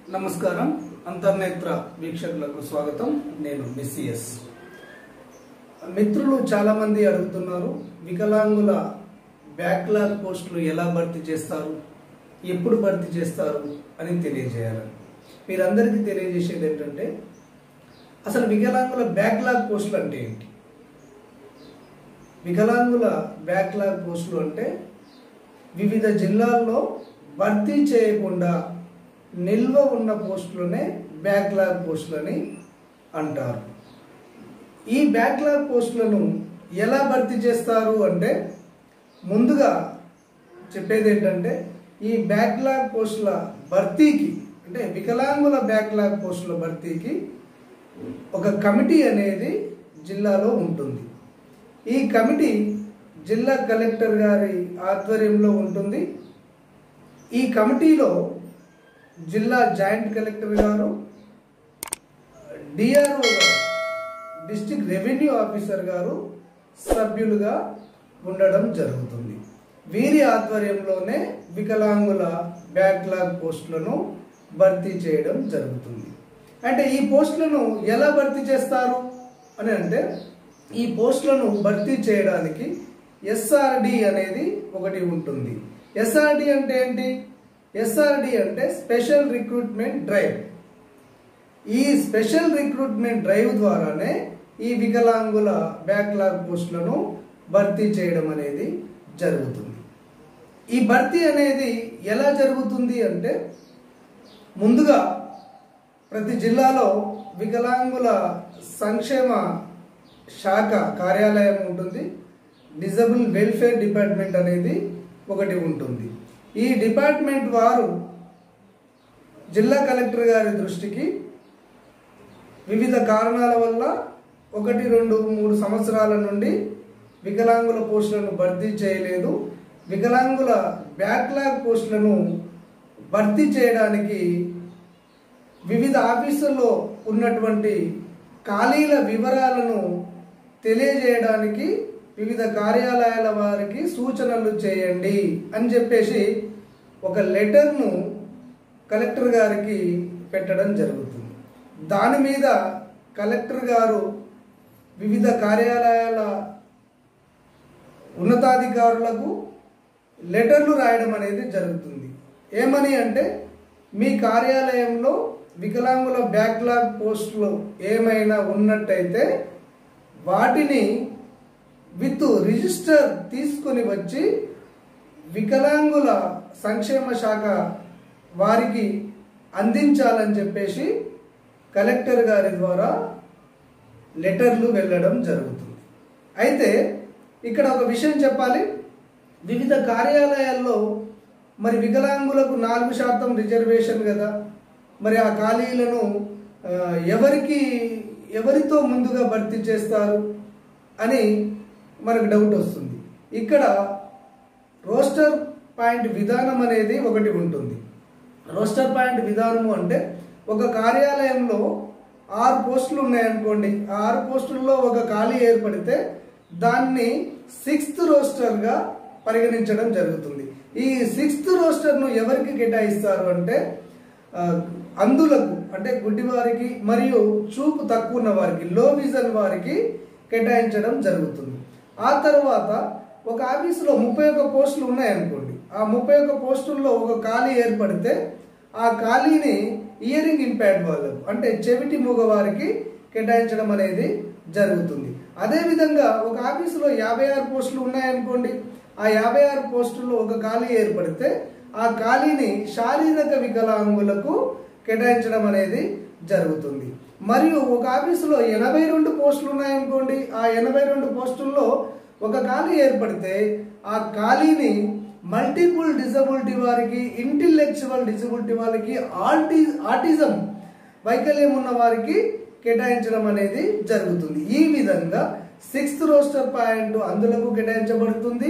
నమస్కారం అంతర్నేత్ర వీక్షకులకు స్వాగతం నేను మిస్సిఎస్ మిత్రులు చాలా మంది అడుగుతున్నారు వికలాంగుల బ్యాక్లాగ్ పోస్టులు ఎలా భర్తీ చేస్తారు ఎప్పుడు భర్తీ చేస్తారు అని తెలియజేయాలని మీరందరికీ తెలియజేసేది ఏంటంటే అసలు వికలాంగుల బ్యాక్లాగ్ పోస్టులు అంటే ఏంటి వికలాంగుల బ్యాక్లాగ్ పోస్టులు అంటే వివిధ జిల్లాల్లో భర్తీ చేయకుండా నిల్వ ఉన్న పోస్టులనే బ్యాక్లాగ్ పోస్టులని అంటారు ఈ బ్యాక్లాగ్ పోస్టులను ఎలా భర్తీ చేస్తారు అంటే ముందుగా చెప్పేది ఏంటంటే ఈ బ్యాక్లాగ్ పోస్టుల భర్తీకి అంటే వికలాంగుల బ్యాక్లాగ్ పోస్టుల భర్తీకి ఒక కమిటీ అనేది జిల్లాలో ఉంటుంది ఈ కమిటీ జిల్లా కలెక్టర్ గారి ఆధ్వర్యంలో ఉంటుంది ఈ కమిటీలో జిల్లా జాయింట్ కలెక్టర్ గారు డిఆర్ఓ గారు డిస్టిక్ రెవెన్యూ ఆఫీసర్ గారు సభ్యులుగా ఉండడం జరుగుతుంది వీరి ఆధ్వర్యంలోనే వికలాంగుల బ్యాక్లాగ్ పోస్టులను భర్తీ చేయడం జరుగుతుంది అంటే ఈ పోస్టులను ఎలా భర్తీ చేస్తారు అని అంటే ఈ పోస్టులను భర్తీ చేయడానికి ఎస్ఆర్డి అనేది ఒకటి ఉంటుంది ఎస్ఆర్డి అంటే ఏంటి ఎస్ఆర్డి అంటే స్పెషల్ రిక్రూట్మెంట్ డ్రైవ్ ఈ స్పెషల్ రిక్రూట్మెంట్ డ్రైవ్ ద్వారానే ఈ వికలాంగుల బ్యాక్లాగ్ పోస్టులను భర్తీ చేయడం అనేది జరుగుతుంది ఈ భర్తీ అనేది ఎలా జరుగుతుంది అంటే ముందుగా ప్రతి జిల్లాలో వికలాంగుల సంక్షేమ శాఖ కార్యాలయం ఉంటుంది డిజబుల్ వెల్ఫేర్ డిపార్ట్మెంట్ అనేది ఒకటి ఉంటుంది ఈ డిపార్ట్మెంట్ వారు జిల్లా కలెక్టర్ గారి దృష్టికి వివిధ కారణాల వల్ల ఒకటి రెండు మూడు సంవత్సరాల నుండి వికలాంగుల పోస్టులను భర్తీ చేయలేదు వికలాంగుల బ్యాక్లాగ్ పోస్టులను భర్తీ చేయడానికి వివిధ ఆఫీసుల్లో ఉన్నటువంటి ఖాళీల వివరాలను తెలియజేయడానికి వివిధ కార్యాలయాల వారికి సూచనలు చేయండి అని చెప్పేసి ఒక లెటర్ను కలెక్టర్ గారికి పెట్టడం జరుగుతుంది దాని మీద కలెక్టర్ గారు వివిధ కార్యాలయాల ఉన్నతాధికారులకు లెటర్లు రాయడం అనేది జరుగుతుంది ఏమని అంటే మీ కార్యాలయంలో వికలాంగుల బ్యాక్లాగ్ పోస్టులు ఏమైనా ఉన్నట్టయితే వాటిని విత్ రిజిస్టర్ తీసుకొని వచ్చి వికలాంగుల సంక్షేమ శాఖ వారికి అందించాలని చెప్పేసి కలెక్టర్ గారి ద్వారా లెటర్లు వెళ్ళడం జరుగుతుంది అయితే ఇక్కడ ఒక విషయం చెప్పాలి వివిధ కార్యాలయాల్లో మరి వికలాంగులకు నాలుగు శాతం రిజర్వేషన్ కదా మరి ఆ ఖాళీలను ఆ, ఎవరికి ఎవరితో ముందుగా భర్తీ చేస్తారు అని మనకు డౌట్ వస్తుంది ఇక్కడ రోస్టర్ పాయింట్ విధానం అనేది ఒకటి ఉంటుంది రోస్టర్ పాయింట్ విధానము అంటే ఒక కార్యాలయంలో ఆరు పోస్టులు ఉన్నాయనుకోండి ఆ ఆరు పోస్టుల్లో ఒక ఖాళీ ఏర్పడితే దాన్ని సిక్స్త్ రోస్టర్గా పరిగణించడం జరుగుతుంది ఈ సిక్స్త్ రోస్టర్ను ఎవరికి కేటాయిస్తారు అంటే ఆ, అందులకు అంటే గుడ్డివారికి మరియు చూపు తక్కువ ఉన్న వారికి లో విజన్ వారికి కేటాయించడం జరుగుతుంది ఆ తర్వాత ఒక ఆఫీసులో ముప్పై ఒక్క పోస్టులు ఉన్నాయనుకోండి ఆ ముప్పై ఒక్క పోస్టుల్లో ఒక ఖాళీ ఏర్పడితే ఆ ఖాళీని ఇయరింగ్ ఇంపాక్ట్ వాళ్ళకు అంటే చెవిటి మూగ వారికి కేటాయించడం అనేది జరుగుతుంది అదేవిధంగా ఒక ఆఫీసులో యాభై ఆరు పోస్టులు ఉన్నాయనుకోండి ఆ యాభై ఆరు పోస్టుల్లో ఒక ఖాళీ ఏర్పడితే ఆ ఖాళీని శారీరక వికలాంగులకు కేటాయించడం అనేది జరుగుతుంది మరియు ఒక ఆఫీసులో ఎనభై రెండు పోస్టులు ఉన్నాయనుకోండి ఆ ఎనభై రెండు పోస్టుల్లో ఒక ఖాళీ ఏర్పడితే ఆ ఖాళీని మల్టిపుల్ డిజబిలిటీ వారికి ఇంటెలెక్చువల్ డిజబిలిటీ వారికి ఆర్టి ఆటిజం వైకల్యం ఉన్న వారికి కేటాయించడం అనేది జరుగుతుంది ఈ విధంగా సిక్స్త్ రోస్టర్ పాయింట్ అందులకు కేటాయించబడుతుంది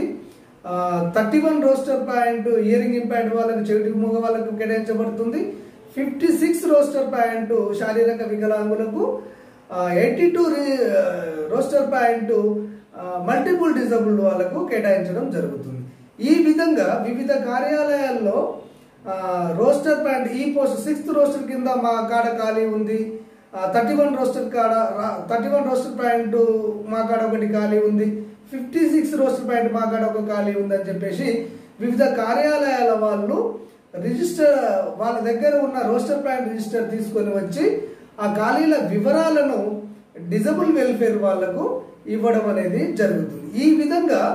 thirty one roster point hearing impact వాళ్ళకు చెవిటి మూగ వాళ్ళకు కేటాయించబడుతుంది ఫిఫ్టీ సిక్స్ రోస్టర్ పాయింట్ శారీరక వికలాంగులకు eighty two roster point multiple disabled వాళ్ళకు కేటాయించడం జరుగుతుంది ఈ విధంగా వివిధ కార్యాలయాల్లో రోస్టర్ ప్యాంట్ ఈ పోస్ట్ సిక్స్త్ రోస్టర్ కింద మా కాడ ఖాళీ ఉంది థర్టీ వన్ రోస్టర్ కాడ థర్టీ వన్ రోస్టర్ ప్యాంటు మా కాడ ఒకటి ఖాళీ ఉంది ఫిఫ్టీ సిక్స్ రోస్టర్ ప్యాంట్ మా కాడ ఒక ఖాళీ ఉంది అని చెప్పేసి వివిధ కార్యాలయాల వాళ్ళు రిజిస్టర్ వాళ్ళ దగ్గర ఉన్న రోస్టర్ ప్యాంట్ రిజిస్టర్ తీసుకొని వచ్చి ఆ ఖాళీల వివరాలను డిజబుల్ వెల్ఫేర్ వాళ్లకు ఇవ్వడం అనేది జరుగుతుంది ఈ విధంగా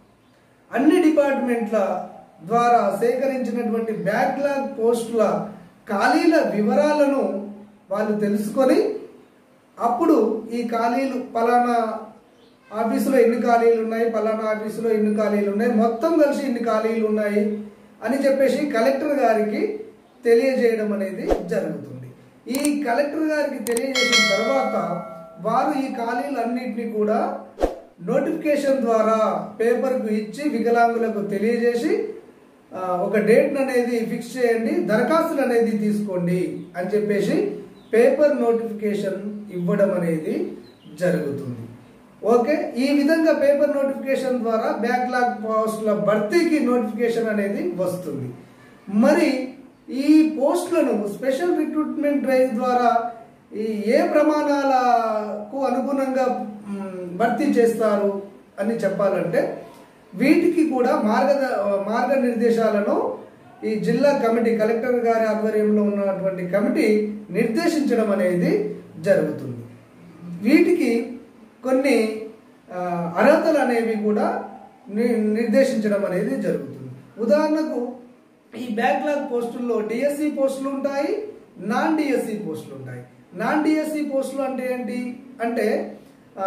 అన్ని డిపార్ట్మెంట్ల ద్వారా సేకరించినటువంటి బ్యాక్లాగ్ పోస్టుల ఖాళీల వివరాలను వాళ్ళు తెలుసుకొని అప్పుడు ఈ ఖాళీలు పలానా ఆఫీసులో ఎన్ని ఖాళీలు ఉన్నాయి పలానా ఆఫీసులో ఎన్ని ఖాళీలు ఉన్నాయి మొత్తం కలిసి ఇన్ని ఖాళీలు ఉన్నాయి అని చెప్పేసి కలెక్టర్ గారికి తెలియజేయడం అనేది జరుగుతుంది ఈ కలెక్టర్ గారికి తెలియజేసిన తర్వాత వారు ఈ ఖాళీలన్నింటినీ కూడా నోటిఫికేషన్ ద్వారా పేపర్కు ఇచ్చి వికలాంగులకు తెలియజేసి ఆ, ఒక డేట్ అనేది ఫిక్స్ చేయండి దరఖాస్తులు అనేది తీసుకోండి అని చెప్పేసి పేపర్ నోటిఫికేషన్ ఇవ్వడం అనేది జరుగుతుంది ఓకే ఈ విధంగా పేపర్ నోటిఫికేషన్ ద్వారా బ్యాక్లాగ్ పోస్టుల భర్తీకి నోటిఫికేషన్ అనేది వస్తుంది మరి ఈ పోస్టులను స్పెషల్ రిక్రూట్మెంట్ డ్రైవ్ ద్వారా ఈ ఏ ప్రమాణాలకు అనుగుణంగా మ్, భర్తీ చేస్తారు అని చెప్పాలంటే వీటికి కూడా మార్గ మార్గనిర్దేశాలను ఈ జిల్లా కమిటీ కలెక్టర్ గారి ఆధ్వర్యంలో ఉన్నటువంటి కమిటీ నిర్దేశించడం అనేది జరుగుతుంది వీటికి కొన్ని ఆ, అర్హతలు అనేవి కూడా ని- నిర్దేశించడం అనేది జరుగుతుంది ఉదాహరణకు ఈ బ్యాక్లాగ్ పోస్టుల్లో డిఎస్సి పోస్టులు ఉంటాయి నాన్ డిఎస్సి పోస్టులు ఉంటాయి నాన్ డిఎస్సి పోస్టులు అంటే ఏంటి అంటే ఆ,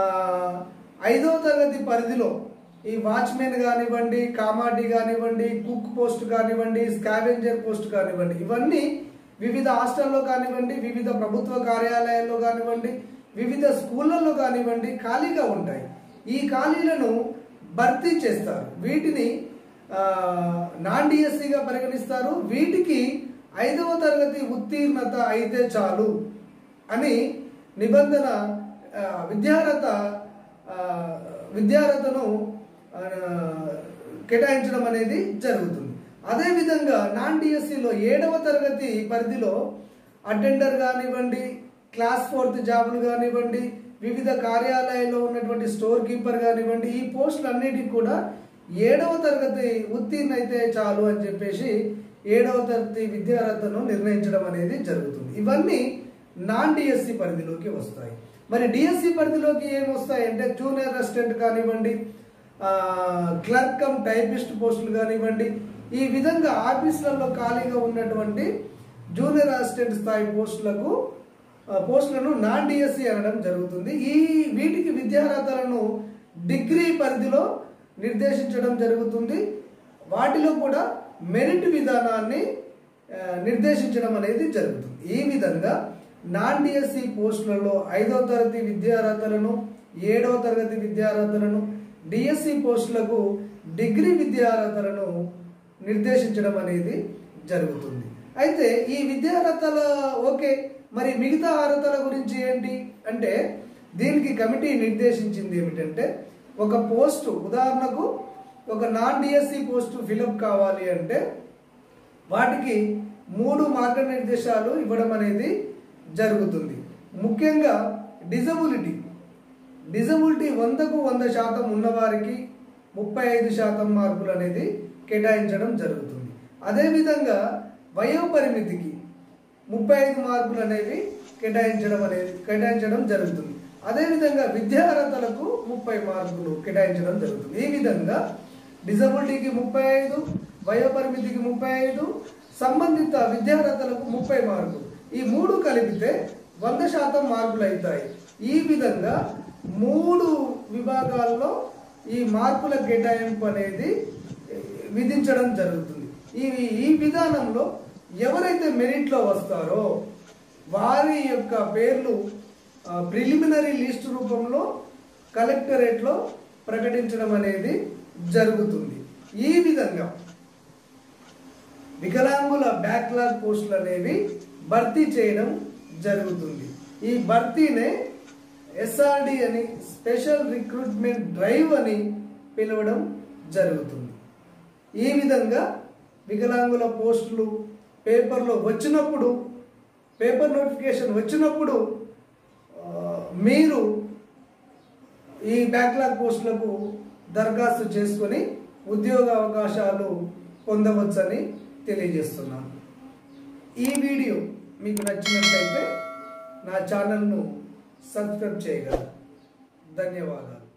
ఐదో తరగతి పరిధిలో ఈ వాచ్మెన్ కానివ్వండి కామాటి కానివ్వండి కుక్ పోస్ట్ కానివ్వండి స్కావెంజర్ పోస్ట్ కానివ్వండి ఇవన్నీ వివిధ హాస్టల్లో కానివ్వండి వివిధ ప్రభుత్వ కార్యాలయాల్లో కానివ్వండి వివిధ స్కూళ్ళల్లో కానివ్వండి ఖాళీగా ఉంటాయి ఈ ఖాళీలను భర్తీ చేస్తారు వీటిని ఆ, నాన్ డిఎస్సిగా పరిగణిస్తారు వీటికి ఐదవ తరగతి ఉత్తీర్ణత అయితే చాలు అని నిబంధన ఆ, విద్యార్హత ఆ, విద్యార్హతను ఆ, కేటాయించడం అనేది జరుగుతుంది అదేవిధంగా నాన్ డిఎస్సిలో ఏడవ తరగతి పరిధిలో అటెండర్ కానివ్వండి క్లాస్ ఫోర్త్ జాబులు కానివ్వండి వివిధ కార్యాలయాల్లో ఉన్నటువంటి స్టోర్ కీపర్ కానివ్వండి ఈ పోస్టులు అన్నిటికి కూడా ఏడవ తరగతి ఉత్తీర్ణ అయితే చాలు అని చెప్పేసి ఏడవ తరగతి విద్యార్హతను నిర్ణయించడం అనేది జరుగుతుంది ఇవన్నీ నాన్ డిఎస్సి పరిధిలోకి వస్తాయి మరి డిఎస్సి పరిధిలోకి ఏం వస్తాయి అంటే జూనియర్ అసిస్టెంట్ కానివ్వండి ఆ, క్లర్క్ కమ్ టైపిస్ట్ పోస్టులు కానివ్వండి ఈ విధంగా ఆఫీసులలో ఖాళీగా ఉన్నటువంటి జూనియర్ అసిస్టెంట్ స్థాయి పోస్టులకు ఆ, పోస్టులను నాన్ డిఎస్సి అనడం జరుగుతుంది ఈ వీటికి విద్యార్హతలను డిగ్రీ పరిధిలో నిర్దేశించడం జరుగుతుంది వాటిలో కూడా మెరిట్ విధానాన్ని ఆ, నిర్దేశించడం అనేది జరుగుతుంది ఈ విధంగా నాన్ డిఎస్సి పోస్టులలో ఐదో తరగతి విద్యార్హతలను ఏడవ తరగతి విద్యార్హతలను డిఎస్సి పోస్టులకు డిగ్రీ విద్యార్హతలను నిర్దేశించడం అనేది జరుగుతుంది అయితే ఈ విద్యార్హతల ఓకే మరి మిగతా అర్హతల గురించి ఏంటి అంటే దీనికి కమిటీ నిర్దేశించింది ఏమిటంటే ఒక పోస్టు ఉదాహరణకు ఒక నాన్ డిఎస్సి పోస్టు ఫిలప్ కావాలి అంటే వాటికి మూడు మార్గనిర్దేశాలు ఇవ్వడం అనేది జరుగుతుంది ముఖ్యంగా డిజబిలిటీ డిజబిలిటీ వందకు వంద శాతం ఉన్నవారికి ముప్పై ఐదు శాతం మార్కులు అనేది కేటాయించడం జరుగుతుంది అదేవిధంగా వయోపరిమితికి ముప్పై ఐదు మార్కులు అనేవి కేటాయించడం అనేది కేటాయించడం జరుగుతుంది అదేవిధంగా విద్యార్హతలకు ముప్పై మార్కులు కేటాయించడం జరుగుతుంది ఈ విధంగా డిజబిలిటీకి ముప్పై ఐదు వయోపరిమితికి ముప్పై ఐదు సంబంధిత విద్యార్హతలకు ముప్పై మార్కులు ఈ మూడు కలిపితే వంద శాతం మార్కులు అవుతాయి ఈ విధంగా మూడు విభాగాల్లో ఈ మార్కుల కేటాయింపు అనేది విధించడం జరుగుతుంది ఈ ఈ విధానంలో ఎవరైతే మెరిట్లో వస్తారో వారి యొక్క పేర్లు ప్రిలిమినరీ లిస్ట్ రూపంలో కలెక్టరేట్లో ప్రకటించడం అనేది జరుగుతుంది ఈ విధంగా వికలాంగుల బ్యాక్లాగ్ పోస్టులు అనేవి భర్తీ చేయడం జరుగుతుంది ఈ భర్తీనే ఎస్ఆర్డి అని స్పెషల్ రిక్రూట్మెంట్ డ్రైవ్ అని పిలవడం జరుగుతుంది ఈ విధంగా వికలాంగుల పోస్టులు పేపర్లో వచ్చినప్పుడు పేపర్ నోటిఫికేషన్ వచ్చినప్పుడు ఆ, మీరు ఈ బ్యాక్లాగ్ పోస్టులకు దరఖాస్తు చేసుకొని ఉద్యోగ అవకాశాలు పొందవచ్చని తెలియజేస్తున్నాను ఈ వీడియో మీకు నచ్చినట్లయితే నా ఛానల్ను సబ్స్క్రైబ్ చేయగలరు ధన్యవాదాలు